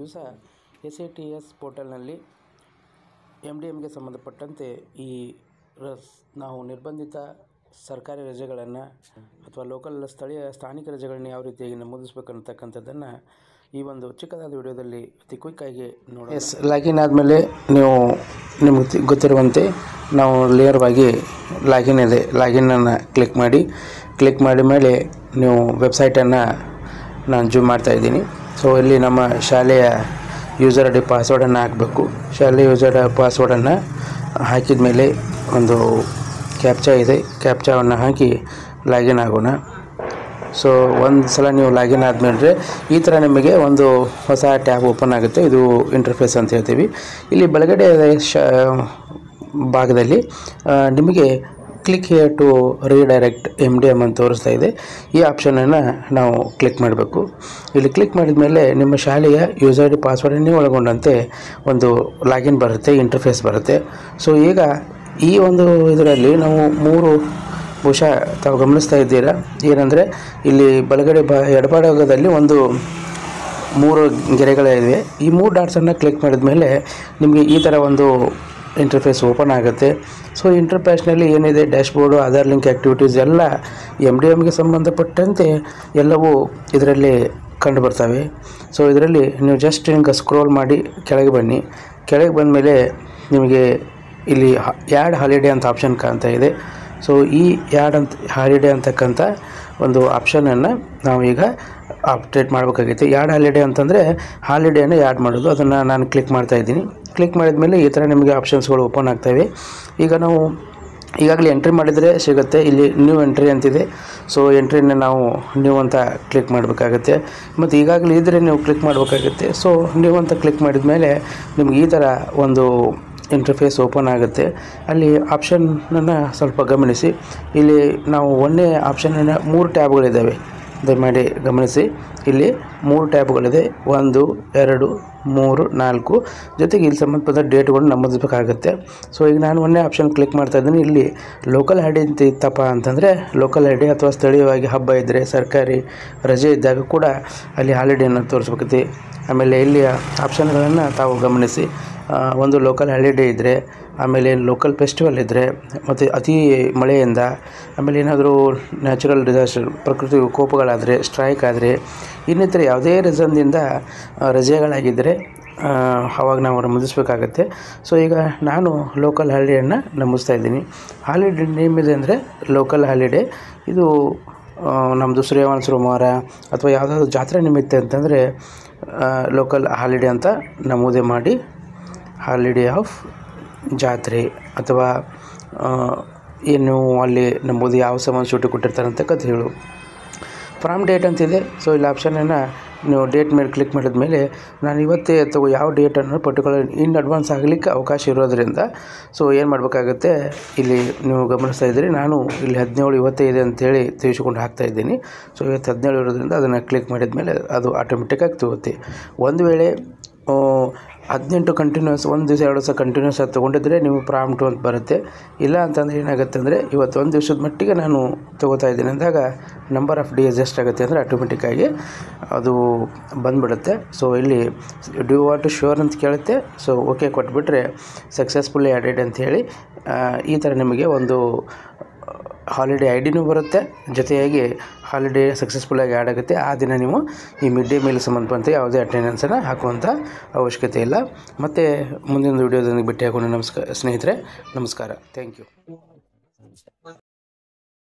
ದಿವಸ S A T S ಪೋರ್ಟಲ್ನಲ್ಲಿ M D ಎಮ್ಗೆ ಸಂಬಂಧಪಟ್ಟಂತೆ ಈ ರಸ್ ನಾವು ನಿರ್ಬಂಧಿತ ಸರ್ಕಾರಿ ರಜೆಗಳನ್ನು ಅಥವಾ ಲೋಕಲ್ ಸ್ಥಳೀಯ ಸ್ಥಾನಿಕ ರಜೆಗಳನ್ನ ಯಾವ ರೀತಿಯಾಗಿ ನಮೂದಿಸ್ಬೇಕು ಅನ್ನತಕ್ಕಂಥದ್ದನ್ನು ಈ ಒಂದು ಚಿಕ್ಕದಾದ ವಿಡಿಯೋದಲ್ಲಿ ಅತಿ ಕ್ವಿಕ್ಕಾಗಿ ನೋಡಿ ಎಸ್ ಲಾಗಿನ್ ಆದಮೇಲೆ ನೀವು ನಿಮಗೆ ತಿ- ಗೊತ್ತಿರುವಂತೆ ನಾವು ಲೇಯರ್ವಾಗಿ ಲಾಗಿನ್ ಇದೆ ಲಾಗಿನನ್ನು ಕ್ಲಿಕ್ ಮಾಡಿ ಕ್ಲಿಕ್ ಮಾಡಿದ ಮೇಲೆ ನೀವು ವೆಬ್ಸೈಟನ್ನು ನಾನು ಜೂಮ್ ಮಾಡ್ತಾ ಇದ್ದೀನಿ ಸೊ ಇಲ್ಲಿ ನಮ್ಮ ಶಾಲೆಯ ಯೂಸರ್ ಐ ಡಿ ಪಾಸ್ವರ್ಡನ್ನು ಹಾಕಬೇಕು ಶಾಲೆಯ ಯೂಸರ್ ಪಾಸ್ವರ್ಡನ್ನು ಹಾಕಿದ ಮೇಲೆ ಒಂದು ಕ್ಯಾಪ್ಚಾ ಇದೆ ಕ್ಯಾಪ್ಚಾವನ್ನು ಹಾಕಿ ಲಾಗಿನ್ ಆಗೋಣ ಸೊ ಒಂದು ಸಲ ನೀವು ಲಾಗಿನ್ ಆದಮೇಲೆ ಈ ಥರ ನಿಮಗೆ ಒಂದು ಹೊಸ ಟ್ಯಾಬ್ ಓಪನ್ ಆಗುತ್ತೆ ಇದು ಇಂಟರ್ಫೇಸ್ ಅಂತ ಹೇಳ್ತೀವಿ ಇಲ್ಲಿ ಬಲಗಡೆ ಶ ಭಾಗದಲ್ಲಿ ಆ, ನಿಮಗೆ click here to redirect M D M ಅಂತ ತೋರಿಸ್ತಾ ಇದೆ ಈ ಆಪ್ಷನನ್ನು ನಾವು ಕ್ಲಿಕ್ ಮಾಡಬೇಕು ಇಲ್ಲಿ ಕ್ಲಿಕ್ ಮಾಡಿದ ಮೇಲೆ ನಿಮ್ಮ ಶಾಲೆಯ ಯೂಸರ್ ಐ ಡಿ ಪಾಸ್ವರ್ಡನ್ನೇ ಒಳಗೊಂಡಂತೆ ಒಂದು ಲಾಗಿನ್ ಬರುತ್ತೆ ಇಂಟರ್ಫೇಸ್ ಬರುತ್ತೆ ಸೊ ಈಗ ಈ ಒಂದು ಇದರಲ್ಲಿ ನಾವು ಮೂರು ಬಹುಶಃ ತಾವು ಗಮನಿಸ್ತಾ ಇದ್ದೀರಾ ಏನಂದರೆ ಇಲ್ಲಿ ಬಲಗಡೆ ಬ ಎಡಭಾಗದಲ್ಲಿ ಒಂದು ಮೂರು ಗೆರೆಗಳಿವೆ ಈ ಮೂರು ಡಾಟ್ಸನ್ನು ಕ್ಲಿಕ್ ಮಾಡಿದ ಮೇಲೆ ನಿಮಗೆ ಈ ಥರ ಒಂದು ಇಂಟರ್ಫೇಸ್ ಓಪನ್ ಆಗುತ್ತೆ ಸೊ ಇಂಟರ್ಫೇಸ್ನಲ್ಲಿ ಏನಿದೆ ಡ್ಯಾಶ್ಬೋರ್ಡು ಆಧಾರ್ ಲಿಂಕ್ ಆ್ಯಕ್ಟಿವಿಟೀಸ್ ಎಲ್ಲ ಎಮ್ ಡಿ ಎಮ್ಗೆ ಸಂಬಂಧಪಟ್ಟಂತೆ ಎಲ್ಲವೂ ಇದರಲ್ಲಿ ಕಂಡು ಬರ್ತವೆ ಸೊ ಇದರಲ್ಲಿ ನೀವು ಜಸ್ಟ್ ಹಿಂಗೆ ಸ್ಕ್ರೋಲ್ ಮಾಡಿ ಕೆಳಗೆ ಬನ್ನಿ ಕೆಳಗೆ ಬಂದ ಮೇಲೆ ನಿಮಗೆ ಇಲ್ಲಿ ಯಾಡ್ ಹಾಲಿಡೇ ಅಂತ ಆಪ್ಷನ್ ಕಾಣ್ತಾ ಇದೆ ಸೊ ಈ ಯಾಡ್ ಅಂತ ಹಾಲಿಡೇ ಅಂತಕ್ಕಂಥ ಒಂದು ಆಪ್ಷನನ್ನು ನಾವು ಈಗ ಅಪ್ಡೇಟ್ ಮಾಡಬೇಕಾಗೈತೆ ಯಾಡ್ ಹಾಲಿಡೇ ಅಂತಂದರೆ ಹಾಲಿಡೇನ ಯಾಡ್ ಮಾಡೋದು ಅದನ್ನು ನಾನು ಕ್ಲಿಕ್ ಮಾಡ್ತಾ ಇದ್ದೀನಿ ಕ್ಲಿಕ್ ಮಾಡಿದ ಮೇಲೆ ಈ ಥರ ನಿಮಗೆ ಆಪ್ಷನ್ಸ್ಗಳು ಓಪನ್ ಆಗ್ತವೆ ಈಗ ನಾವು ಈಗಾಗಲೇ ಎಂಟ್ರಿ ಮಾಡಿದರೆ ಸಿಗುತ್ತೆ ಇಲ್ಲಿ ನ್ಯೂ ಎಂಟ್ರಿ ಅಂತಿದೆ ಸೊ ಎಂಟ್ರಿನ ನಾವು ನ್ಯೂ ಅಂತ ಕ್ಲಿಕ್ ಮಾಡಬೇಕಾಗತ್ತೆ ಮತ್ತು ಈಗಾಗಲೇ ಇದ್ದರೆ ನೀವು ಕ್ಲಿಕ್ ಮಾಡಬೇಕಾಗುತ್ತೆ ಸೊ ನ್ಯೂ ಅಂತ ಕ್ಲಿಕ್ ಮಾಡಿದ ಮೇಲೆ ನಿಮ್ಗೆ ಈ ಥರ ಒಂದು ಇಂಟರ್ಫೇಸ್ ಓಪನ್ ಆಗುತ್ತೆ ಅಲ್ಲಿ ಆಪ್ಷನನ್ನು ಸ್ವಲ್ಪ ಗಮನಿಸಿ ಇಲ್ಲಿ ನಾವು ಒಂದೇ ಆಪ್ಷನನ್ನು ಮೂರು ಟ್ಯಾಬ್ಗಳಿದ್ದಾವೆ ದಯಮಾಡಿ ಗಮನಿಸಿ ಇಲ್ಲಿ ಮೂರು ಟ್ಯಾಬ್ಗಳಿದೆ ಒಂದು ಎರಡು ಮೂರು ನಾಲ್ಕು ಜೊತೆಗೆ ಇಲ್ಲಿ ಸಂಬಂಧಪಟ್ಟ ಡೇಟ್ಗಳು ನಮೂದಿಸಬೇಕಾಗುತ್ತೆ ಸೊ ಈಗ ನಾನು ಒಂದೇ ಆಪ್ಷನ್ ಕ್ಲಿಕ್ ಮಾಡ್ತಾ ಇದ್ದೀನಿ ಇಲ್ಲಿ ಲೋಕಲ್ ಐ ಡಿ ಅಂತ ಇತ್ತಪ್ಪ ಅಂತಂದರೆ ಲೋಕಲ್ ಐ ಡಿ ಅಥವಾ ಸ್ಥಳೀಯವಾಗಿ ಹಬ್ಬ ಇದ್ದರೆ ಸರ್ಕಾರಿ ರಜೆ ಇದ್ದಾಗ ಕೂಡ ಅಲ್ಲಿ ಹಾಲಿಡೇಯನ್ನು ತೋರಿಸ್ಬೇಕೈತಿ ಆಮೇಲೆ ಇಲ್ಲಿಯ ಆಪ್ಷನ್ಗಳನ್ನು ತಾವು ಗಮನಿಸಿ ಆ, ಒಂದು ಲೋಕಲ್ ಹಾಲಿಡೇ ಇದ್ದರೆ ಆಮೇಲೆ ಲೋಕಲ್ ಫೆಸ್ಟಿವಲ್ ಇದ್ದರೆ ಮತ್ತು ಅತಿ ಮಳೆಯಿಂದ ಆಮೇಲೆ ಏನಾದರೂ ನ್ಯಾಚುರಲ್ ಡಿಸಾಸ್ಟರ್ ಪ್ರಕೃತಿ ವಿಕೋಪಗಳಾದರೆ ಸ್ಟ್ರೈಕ್ ಆದರೆ ಇನ್ನಿತರ ಯಾವುದೇ ರೀಸನ್ದಿಂದ ಆ, ರಜೆಗಳಾಗಿದ್ದರೆ ಆ, ಅವಾಗ ನಾವು ನಮೂದಿಸ್ಬೇಕಾಗತ್ತೆ ಸೊ ಈಗ ನಾನು ಲೋಕಲ್ ಹಾಲಿಡೇಯನ್ನು ನಮೂದಿಸ್ತಾ ಇದ್ದೀನಿ ಹಾಲಿಡೇ ನೇಮ್ ಇದೆ ಅಂದರೆ ಲೋಕಲ್ ಹಾಲಿಡೇ ಇದು ಆ, ನಮ್ಮದು ಸೂರ್ಯವಾನ ಸೋಮವಾರ ಅಥವಾ ಯಾವುದಾದ್ರು ಜಾತ್ರೆ ನಿಮಿತ್ತ ಅಂತಂದರೆ ಲೋಕಲ್ ಹಾಲಿಡೇ ಅಂತ ನಮೂದೆ ಮಾಡಿ ಹಾಲಿಡೇ ಆಫ್ ಜಾತ್ರೆ ಅಥವಾ ಆ, ಏನು ಅಲ್ಲಿ ನಮ್ಮದು ಯಾವ ಸಂಬಂಧ ಶೂಟಿ ಕೊಟ್ಟಿರ್ತಾರೆ ಅಂತಕ್ಕಂಥ ಹೇಳು ಫ್ರಾಮ್ ಡೇಟ್ ಅಂತಿದೆ ಸೊ ಇಲ್ಲಿ ಆಪ್ಷನನ್ನು ನೀವು ಡೇಟ್ ಮೇಲೆ ಕ್ಲಿಕ್ ಮಾಡಿದ ಮೇಲೆ ನಾನು ಇವತ್ತೇ ಅಥವಾ ಯಾವ ಡೇಟನ್ನು ಪರ್ಟಿಕ್ಯುಲರ್ ಇನ್ ಅಡ್ವಾನ್ಸ್ ಆಗಲಿಕ್ಕೆ ಅವಕಾಶ ಇರೋದರಿಂದ ಸೊ ಏನು ಮಾಡಬೇಕಾಗತ್ತೆ ಇಲ್ಲಿ ನೀವು ಗಮನಿಸ್ತಾ ಇದ್ದೀರಿ ನಾನು ಇಲ್ಲಿ ಹದಿನೇಳು ಇವತ್ತೇ ಇದೆ ಅಂತೇಳಿ ತಿಳಿಸ್ಕೊಂಡು ಹಾಕ್ತಾ ಇದ್ದೀನಿ ಸೊ ಇವತ್ತು ಹದಿನೇಳು ಇರೋದ್ರಿಂದ ಅದನ್ನು ಕ್ಲಿಕ್ ಮಾಡಿದ ಮೇಲೆ ಅದು ಆಟೋಮೆಟಿಕ್ಕಾಗಿ ತಗೋತೆ ಒಂದು ವೇಳೆ ಆ, ಹದಿನೆಂಟು ಕಂಟಿನ್ಯೂಸ್ ಒಂದು ದಿವಸ ಎರಡು ದಿವಸ ಕಂಟಿನ್ಯೂಸ್ ಆಗಿ ತೊಗೊಂಡಿದ್ರೆ ನೀವು ಪ್ರಾಂಪ್ಟು ಅಂತ ಬರುತ್ತೆ ಇಲ್ಲ ಅಂತಂದರೆ ಏನಾಗುತ್ತೆ ಅಂದರೆ ಇವತ್ತು ಒಂದು ದಿವಸದ ಮಟ್ಟಿಗೆ ನಾನು ತೊಗೋತಾ ಇದ್ದೀನಿ ಅಂದಾಗ ನಂಬರ್ ಆಫ್ ಡೇಸ್ ಎಷ್ಟಾಗುತ್ತೆ ಅಂದರೆ ಆಟೋಮೆಟಿಕ್ಕಾಗಿ ಅದು ಬಂದುಬಿಡುತ್ತೆ ಸೊ ಇಲ್ಲಿ ಡ್ಯೂ ವಾಟ್ ಟು ಶ್ಯೂರ್ ಅಂತ ಕೇಳುತ್ತೆ ಸೊ ಓಕೆ ಕೊಟ್ಬಿಟ್ರೆ ಸಕ್ಸಸ್ಫುಲ್ಲಿ ಆ್ಯಡೆಡ್ ಅಂಥೇಳಿ ಈ ಥರ ನಿಮಗೆ ಒಂದು ಹಾಲಿಡೇ ಐ ಡಿನೂ ಬರುತ್ತೆ ಜೊತೆಯಾಗಿ ಹಾಲಿಡೇ ಸಕ್ಸಸ್ಫುಲ್ಲಾಗಿ ಆ್ಯಡ್ ಆಗುತ್ತೆ ಆ ದಿನ ನೀವು ಈ ಮಿಡ್ ಡೇ ಮೀಲ್ ಸಂಬಂಧಪಟ್ಟಂತೆ ಯಾವುದೇ ಅಟೆಂಡೆನ್ಸನ್ನು ಹಾಕುವಂಥ ಅವಶ್ಯಕತೆ ಇಲ್ಲ ಮತ್ತು ಮುಂದಿನ ವೀಡಿಯೋದೊಂದಿಗೆ ಭೇಟಿ ಆಗೋಣ ನಮಸ್ಕಾರ ಸ್ನೇಹಿತರೆ ನಮಸ್ಕಾರ ಥ್ಯಾಂಕ್ ಯು